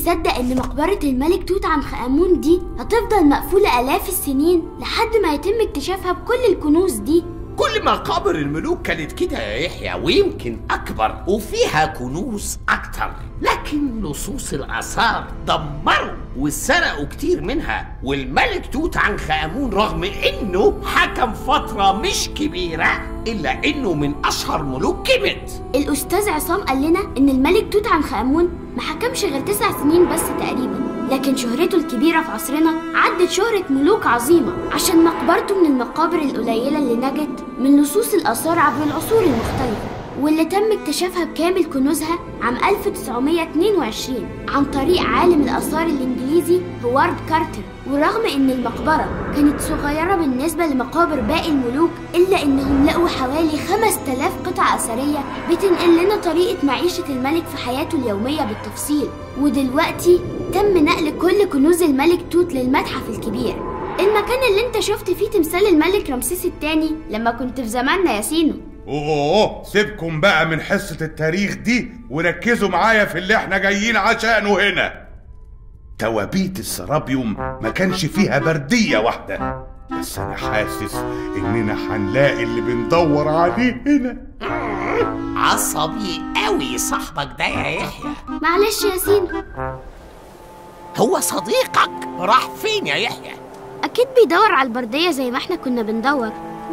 مصدق إن مقبرة الملك توت عنخ آمون دي هتفضل مقفولة آلاف السنين لحد ما يتم اكتشافها بكل الكنوز دي كل مقابر الملوك كانت كده يا يحيى ويمكن أكبر وفيها كنوز أكتر لكن لصوص الآثار دمروا وسرقوا كتير منها والملك توت عنخ آمون رغم إنه حكم فترة مش كبيرة إلا إنه من أشهر ملوك كيمت الأستاذ عصام قال لنا إن الملك توت عنخ آمون ما حكمش غير تسع سنين بس تقريبا لكن شهرته الكبيرة في عصرنا عدت شهرة ملوك عظيمة عشان مقبرته من المقابر القليلة اللي نجت من لصوص الآثار عبر العصور المختلفة واللي تم اكتشافها بكامل كنوزها عام 1922 عن طريق عالم الآثار الإنجليزي هوارد كارتر ورغم إن المقبرة كانت صغيرة بالنسبة لمقابر باقي الملوك إلا إنهم لقوا حوالي 5000 قطعة أثرية بتنقل لنا طريقة معيشة الملك في حياته اليومية بالتفصيل ودلوقتي تم نقل كل كنوز الملك توت للمتحف الكبير المكان اللي انت شفت فيه تمثال الملك رمسيس الثاني لما كنت في زماننا يا سينو اوه سيبكم بقى من حصة التاريخ دي وركزوا معايا في اللي احنا جايين عشانه هنا توابيت السرابيوم ما كانش فيها بردية واحدة بس انا حاسس اننا هنلاقي اللي بندور عليه هنا عصبي قوي صاحبك ده يا يحيى معلش يا سينو هو صديقك راح فين يا يحيى أكيد بيدور على البردية زي ما احنا كنا بندور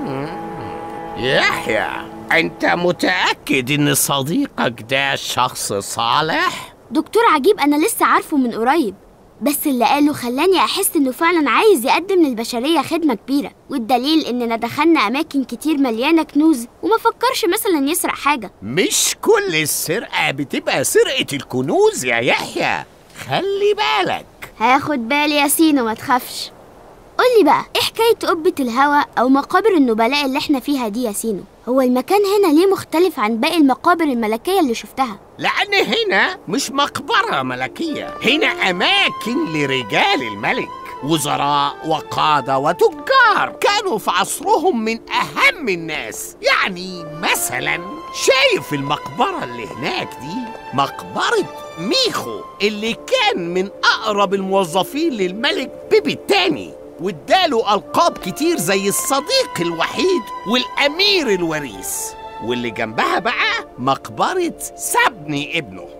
يحيى انت متأكد ان صديقك ده شخص صالح؟ دكتور عجيب أنا لسه عارفه من قريب بس اللي قاله خلاني أحس إنه فعلا عايز يقدم للبشرية خدمة كبيرة والدليل إننا دخلنا أماكن كتير مليانة كنوز وما فكرش مثلا يسرق حاجة مش كل السرقة بتبقى سرقة الكنوز يا يحيى خلي بالك هاخد بالي يا سينو ما تخافش قولي بقى ايه حكاية قبة الهوا أو مقابر النبلاء اللي احنا فيها دي يا سينو هو المكان هنا ليه مختلف عن باقي المقابر الملكية اللي شفتها لأن هنا مش مقبرة ملكية هنا أماكن لرجال الملك وزراء وقادة وتجار كانوا في عصرهم من أهم الناس يعني مثلا شايف المقبرة اللي هناك دي مقبرة ميخو اللي كان من أقرب الموظفين للملك بيبي الثاني واداله ألقاب كتير زي الصديق الوحيد والأمير الوريث واللي جنبها بقى مقبرة سبني ابنه